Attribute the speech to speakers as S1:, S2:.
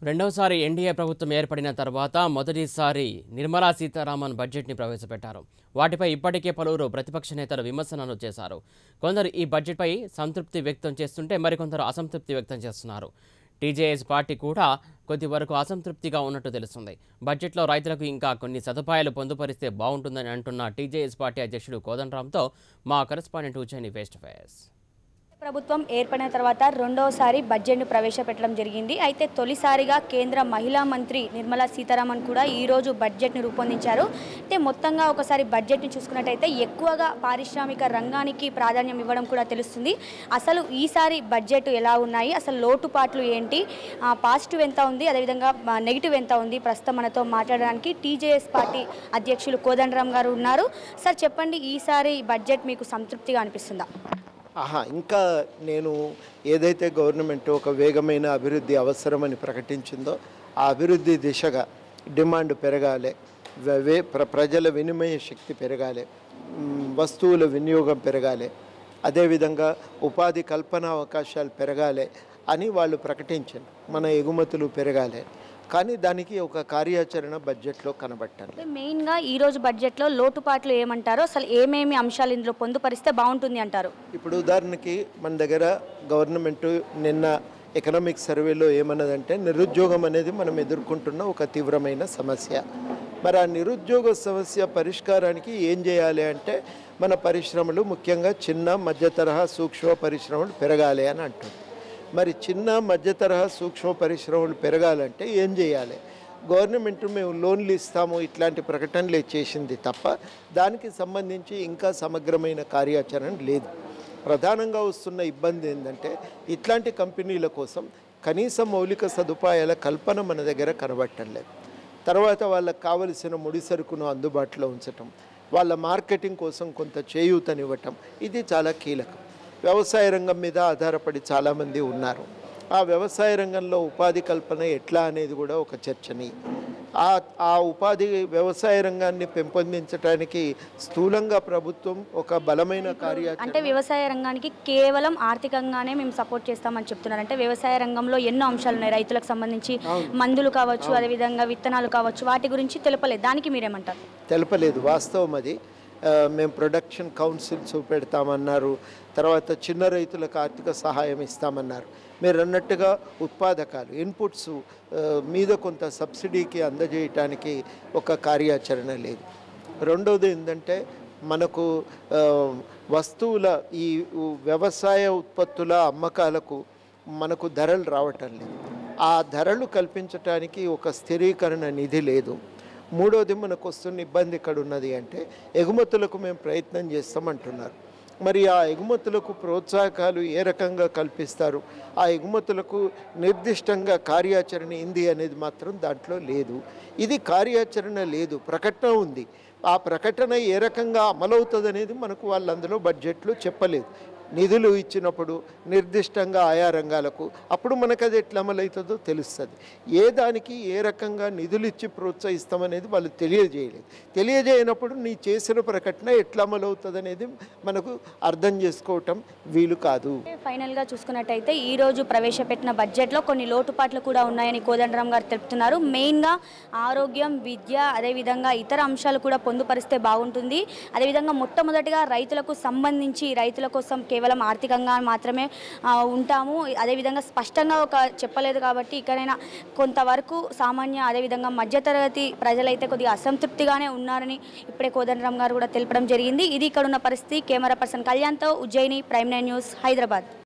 S1: రెండవసారి ఎన్డీఏ ప్రభుత్వం ఏర్పడిన తర్వాత మొదటిసారి నిర్మలా సీతారామన్ బడ్జెట్ని ప్రవేశపెట్టారు వాటిపై ఇప్పటికే పలువురు ప్రతిపక్ష నేతలు విమర్శనలు చేశారు కొందరు ఈ బడ్జెట్పై సంతృప్తి వ్యక్తం చేస్తుంటే మరికొందరు అసంతృప్తి వ్యక్తం చేస్తున్నారు టీజేఎస్ పార్టీ కూడా కొద్ది వరకు అసంతృప్తిగా ఉన్నట్టు తెలుస్తుంది బడ్జెట్లో రైతులకు ఇంకా కొన్ని సదుపాయాలు పొందుపరిస్తే బాగుంటుందని అంటున్న టీజేఎస్ పార్టీ అధ్యక్షుడు కోదండరాంతో మా correspondent Ujjaini face to face
S2: ప్రభుత్వం ఏర్పడిన తర్వాత రెండవసారి బడ్జెట్ను ప్రవేశపెట్టడం జరిగింది అయితే తొలిసారిగా కేంద్ర మహిళా మంత్రి నిర్మలా సీతారామన్ కూడా ఈరోజు బడ్జెట్ను రూపొందించారు అయితే మొత్తంగా ఒకసారి బడ్జెట్ని చూసుకున్నట్టయితే ఎక్కువగా పారిశ్రామిక రంగానికి ప్రాధాన్యం ఇవ్వడం కూడా తెలుస్తుంది అసలు ఈసారి బడ్జెట్ ఎలా ఉన్నాయి అసలు లోటుపాట్లు ఏంటి ఆ, పాజిటివ్ ఎంత ఉంది అదేవిధంగా ఆ, నెగిటివ్ ఎంత ఉంది ప్రస్తుతం మనతో మాట్లాడడానికి టీజేఎస్ పార్టీ అధ్యక్షులు కోదండరామ్ గారు ఉన్నారు సార్ చెప్పండి ఈసారి బడ్జెట్ మీకు సంతృప్తిగా అనిపిస్తుందా
S3: ఆహా ఇంకా నేను ఏదైతే గవర్నమెంట్ ఒక వేగమైన అభివృద్ధి అవసరమని ప్రకటించిందో ఆ అభివృద్ధి దిశగా డిమాండ్ పెరగాలి వే- వే ప్ర- ప్రజల వినిమయ శక్తి పెరగాలి మ్, వస్తువుల వినియోగం పెరగాలి అదేవిధంగా ఉపాధి కల్పన అవకాశాలు పెరగాలి అని వాళ్ళు ప్రకటించారు మన ఎగుమతులు పెరగాలి కానీ దానికి ఒక కార్యాచరణ బడ్జెట్లో కనబట్టాలి
S2: అంటే మెయిన్గా ఈ రోజు బడ్జెట్లో లోటుపాట్లు ఏమంటారో అసలు ఏమేమి అంశాలు ఇందులో పొందుపరిస్తే బాగుంటుంది అంటారు
S3: ఇప్పుడు ఉదాహరణకి మన దగ్గర గవర్నమెంట్ నిన్న ఎకనామిక్ సర్వేలో ఏమన్నదంటే నిరుద్యోగం అనేది మనం ఎదుర్కొంటున్న ఒక తీవ్రమైన సమస్య మరి ఆ నిరుద్యోగ సమస్య పరిష్కారానికి ఏం చేయాలి అంటే మన పరిశ్రమలు ముఖ్యంగా చిన్న మధ్య తరహా సూక్ష్మ పరిశ్రమలు పెరగాలి అని అంటుంది మరి చిన్న మధ్య తరహా సూక్ష్మ పరిశ్రమలు పెరగాలంటే ఏం చేయాలి గవర్నమెంట్ మేము లోన్లు ఇస్తాము ఇట్లాంటి ప్రకటనలే చేసింది తప్ప దానికి సంబంధించి ఇంకా సమగ్రమైన కార్యాచరణ లేదు ప్రధానంగా వస్తున్న ఇబ్బంది ఏంటంటే ఇట్లాంటి కంపెనీల కోసం కనీస మౌలిక సదుపాయాల కల్పన మన దగ్గర కనబట్టం లేదు తర్వాత వాళ్ళకి కావలసిన ముడి సరుకును అందుబాటులో ఉంచటం వాళ్ళ మార్కెటింగ్ కోసం కొంత చేయూతనివ్వటం ఇది చాలా కీలకం వ్యవసాయ రంగం మీద ఆధారపడి చాలామంది ఉన్నారు ఆ వ్యవసాయ రంగంలో ఉపాధి కల్పన ఎట్లా అనేది కూడా ఒక చర్చని ఆ ఆ ఉపాధి వ్యవసాయ రంగాన్ని పెంపొందించడానికి స్థూలంగా ప్రభుత్వం ఒక బలమైన కార్యాచరణ
S2: అంటే వ్యవసాయ రంగానికి కేవలం ఆర్థికంగానే మేము సపోర్ట్ చేస్తామని చెప్తున్నారు అంటే వ్యవసాయ రంగంలో ఎన్నో అంశాలు ఉన్నాయి రైతులకు సంబంధించి మందులు కావచ్చు అదేవిధంగా విత్తనాలు కావచ్చు వాటి గురించి తెలపలేదు దానికి మీరేమంటారు
S3: తెలపలేదు వాస్తవం అది ఆ, మేము ప్రొడక్షన్ కౌన్సిల్స్ పెడతామన్నారు తర్వాత చిన్న రైతులకు ఆర్థిక సహాయం ఇస్తామన్నారు మీరు అన్నట్టుగా ఉత్పాదకాలు ఇన్పుట్స్ ఆ, మీద కొంత సబ్సిడీకి అందజేయటానికి ఒక కార్యాచరణ లేదు రెండవది ఏంటంటే మనకు ఆ, వస్తువుల ఈ ఉ- వ్యవసాయ ఉత్పత్తుల అమ్మకాలకు మనకు ధరలు రావటం లేదు ఆ ధరలు కల్పించటానికి ఒక స్థిరీకరణ నిధి లేదు మూడోది మనకు వస్తున్న ఇబ్బంది ఇక్కడ ఉన్నది అంటే ఎగుమతులకు మేము ప్రయత్నం చేస్తామంటున్నారు మరి ఆ ఎగుమతులకు ప్రోత్సాహకాలు ఏ రకంగా కల్పిస్తారు ఆ ఎగుమతులకు నిర్దిష్టంగా కార్యాచరణ ఏంది అనేది మాత్రం దాంట్లో లేదు ఇది కార్యాచరణ లేదు ప్రకటన ఉంది ఆ ప్రకటన ఏ రకంగా అమలవుతుంది అనేది మనకు వాళ్ళు అందులో బడ్జెట్లో చెప్పలేదు నిధులు ఇచ్చినప్పుడు నిర్దిష్టంగా ఆయా రంగాలకు అప్పుడు మనకు అది ఎట్లా అమలవుతుందో తెలుస్తుంది ఏ దానికి ఏ రకంగా నిధులు ఇచ్చి ప్రోత్సహిస్తామనేది వాళ్ళు తెలియజేయలేదు తెలియజేయనప్పుడు నీ చేసిన ప్రకటన ఎట్లా అమలవుతుంది అనేది మనకు అర్థం చేసుకోవటం వీలు కాదు
S2: ఫైనల్గా చూసుకున్నట్టయితే ఈ రోజు ప్రవేశపెట్టిన బడ్జెట్లో కొన్ని లోటుపాట్లు కూడా ఉన్నాయని కోదండరామ్ గారు తెలుపుతున్నారు మెయిన్గా ఆరోగ్యం విద్య అదేవిధంగా ఇతర అంశాలు కూడా పొందుపరిస్తే బాగుంటుంది అదేవిధంగా మొట్టమొదటిగా రైతులకు సంబంధించి రైతుల కోసం కేవలం ఆర్థికంగా మాత్రమే ఆ, ఉంటాము అదేవిధంగా స్పష్టంగా ఒక చెప్పలేదు కాబట్టి ఇకనైనా కొంతవరకు సామాన్య అదేవిధంగా మధ్యతరగతి ప్రజలైతే కొద్దిగా అసంతృప్తిగానే ఉన్నారని ఇప్పుడే కోదండరామ్ గారు కూడా తెలపడం జరిగింది ఇది ఇక్కడ ఉన్న పరిస్థితి కెమెరా పర్సన్ కళ్యాణ్తో Ujjaini prime nine news Hyderabad